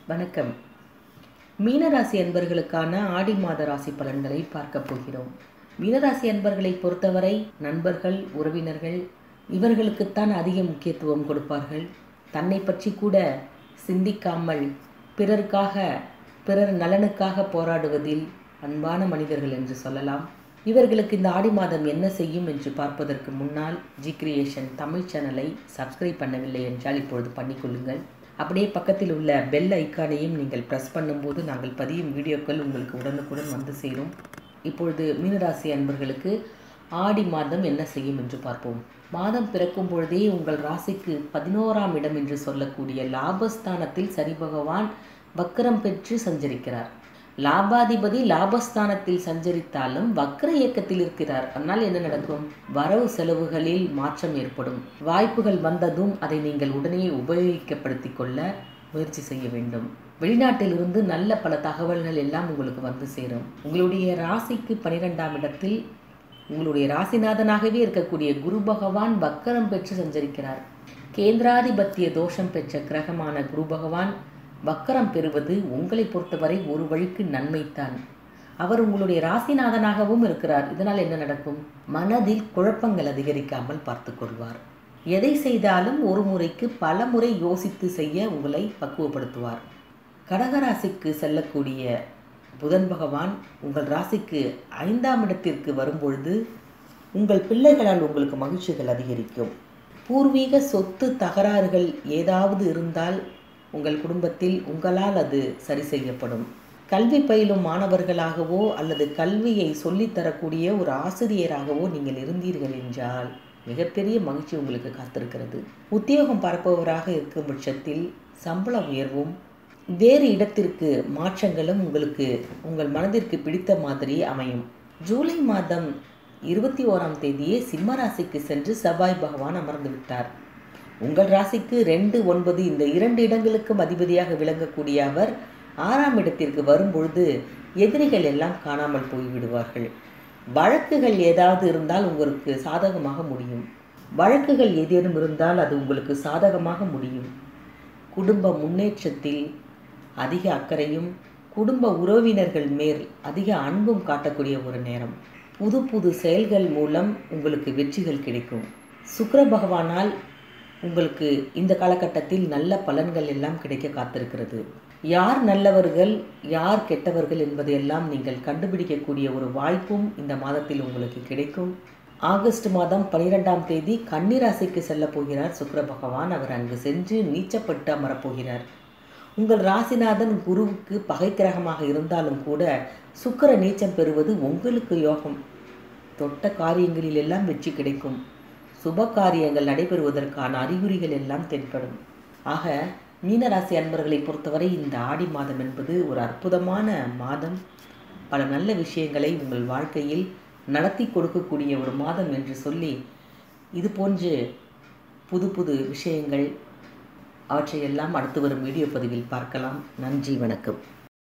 வணக்கம் மீனராசி அன்பர்களுக்கான ஆடி மாத ராசி பலன்களை பார்க்க போகிறோம் மீனராசி அன்பர்களை பொறுத்தவரை நண்பர்கள் உறவினர்கள் இவர்களுக்குத்தான் அதிக முக்கியத்துவம் கொடுப்பார்கள் தன்னை பற்றி கூட சிந்திக்காமல் பிறருக்காக பிறர் நலனுக்காக போராடுவதில் அன்பான மனிதர்கள் என்று சொல்லலாம் இவர்களுக்கு இந்த ஆடி மாதம் என்ன செய்யும் என்று பார்ப்பதற்கு முன்னால் ஜி கிரியேஷன் தமிழ் சேனலை சப்ஸ்கிரைப் பண்ணவில்லை என்றால் இப்பொழுது பண்ணிக்கொள்ளுங்கள் அப்படியே பக்கத்தில் உள்ள பெல் ஐக்கானையும் நீங்கள் ப்ரெஸ் பண்ணும்போது நாங்கள் பதியும் வீடியோக்கள் உங்களுக்கு உடனுக்குடன் வந்து சேரும் இப்பொழுது மீனராசி அன்பர்களுக்கு ஆடி மாதம் என்ன செய்யும் என்று பார்ப்போம் மாதம் பிறக்கும் பொழுதே உங்கள் ராசிக்கு பதினோராம் இடம் என்று சொல்லக்கூடிய லாபஸ்தானத்தில் சனி பகவான் வக்கரம் பெற்று சஞ்சரிக்கிறார் லாபாதிபதி லாபஸ்தானத்தில் சஞ்சரித்தாலும் வக்ர இயக்கத்தில் இருக்கிறார் அதனால் என்ன நடக்கும் வரவு செலவுகளில் மாற்றம் ஏற்படும் வாய்ப்புகள் வந்ததும் அதை நீங்கள் உடனே உபயோகிக்கப்படுத்திக் கொள்ள முயற்சி செய்ய வேண்டும் வெளிநாட்டிலிருந்து நல்ல பல தகவல்கள் எல்லாம் உங்களுக்கு வந்து சேரும் உங்களுடைய ராசிக்கு பனிரெண்டாம் இடத்தில் உங்களுடைய ராசிநாதனாகவே இருக்கக்கூடிய குரு பகவான் வக்கரம் பெற்று சஞ்சரிக்கிறார் கேந்திராதிபத்திய தோஷம் பெற்ற கிரகமான குரு பகவான் வக்கரம் பெறுவது உங்களை பொறுத்தவரை ஒரு வழிக்கு நன்மைத்தான் அவர் உங்களுடைய ராசிநாதனாகவும் இருக்கிறார் இதனால் என்ன நடக்கும் மனதில் குழப்பங்கள் அதிகரிக்காமல் பார்த்து கொள்வார் எதை செய்தாலும் ஒரு முறைக்கு பல முறை யோசித்து செய்ய உங்களை பக்குவப்படுத்துவார் கடகராசிக்கு செல்லக்கூடிய புதன் பகவான் உங்கள் ராசிக்கு ஐந்தாம் இடத்திற்கு வரும்பொழுது உங்கள் பிள்ளைகளால் உங்களுக்கு மகிழ்ச்சிகள் அதிகரிக்கும் பூர்வீக சொத்து தகராறுகள் ஏதாவது இருந்தால் உங்கள் குடும்பத்தில் உங்களால் அது சரி செய்யப்படும் கல்வி பயிலும் மாணவர்களாகவோ அல்லது கல்வியை சொல்லித்தரக்கூடிய ஒரு ஆசிரியராகவோ நீங்கள் இருந்தீர்கள் என்றால் மிகப்பெரிய மகிழ்ச்சி உங்களுக்கு காத்திருக்கிறது உத்தியோகம் பார்ப்பவராக இருக்கும் பட்சத்தில் சம்பள உயர்வும் வேறு இடத்திற்கு மாற்றங்களும் உங்களுக்கு உங்கள் மனதிற்கு பிடித்த மாதிரி அமையும் ஜூலை மாதம் இருபத்தி ஓராம் தேதியே சிம்ம ராசிக்கு சென்று செவ்வாய் பகவான் அமர்ந்து விட்டார் உங்கள் ராசிக்கு ரெண்டு ஒன்பது இந்த இரண்டு இடங்களுக்கும் அதிபதியாக விளங்கக்கூடிய அவர் ஆறாம் இடத்திற்கு வரும்பொழுது எதிரிகள் எல்லாம் காணாமல் போய்விடுவார்கள் வழக்குகள் ஏதாவது இருந்தால் உங்களுக்கு சாதகமாக முடியும் வழக்குகள் ஏதேனும் இருந்தால் அது உங்களுக்கு சாதகமாக முடியும் குடும்ப முன்னேற்றத்தில் அதிக அக்கறையும் குடும்ப உறவினர்கள் மேல் அதிக அன்பும் காட்டக்கூடிய ஒரு நேரம் புது புது செயல்கள் மூலம் உங்களுக்கு வெற்றிகள் கிடைக்கும் சுக்கர பகவானால் உங்களுக்கு இந்த காலகட்டத்தில் நல்ல பலன்கள் எல்லாம் கிடைக்க காத்திருக்கிறது யார் நல்லவர்கள் யார் கெட்டவர்கள் என்பதையெல்லாம் நீங்கள் கண்டுபிடிக்கக்கூடிய ஒரு வாய்ப்பும் இந்த மாதத்தில் உங்களுக்கு கிடைக்கும் ஆகஸ்ட் மாதம் பனிரெண்டாம் தேதி கன்னிராசிக்கு செல்ல போகிறார் சுக்கர பகவான் அவர் அங்கு சென்று நீச்சப்பட்டு அமரப்போகிறார் உங்கள் ராசிநாதன் குருவுக்கு பகை கிரகமாக இருந்தாலும் கூட சுக்கர நீச்சம் பெறுவது உங்களுக்கு யோகம் தொட்ட காரியங்களில் எல்லாம் வெற்றி கிடைக்கும் சுப காரியங்கள் நடைபெறுவதற்கான அறிகுறிகள் எல்லாம் தென்படும் ஆக மீனராசி அன்பர்களை பொறுத்தவரை இந்த ஆடி மாதம் என்பது ஒரு அற்புதமான மாதம் பல நல்ல விஷயங்களை உங்கள் வாழ்க்கையில் நடத்தி கொடுக்கக்கூடிய ஒரு மாதம் என்று சொல்லி இது போன்று புது புது விஷயங்கள் அவற்றையெல்லாம் அடுத்து வரும் வீடியோ பதிவில் பார்க்கலாம் நன்றி வணக்கம்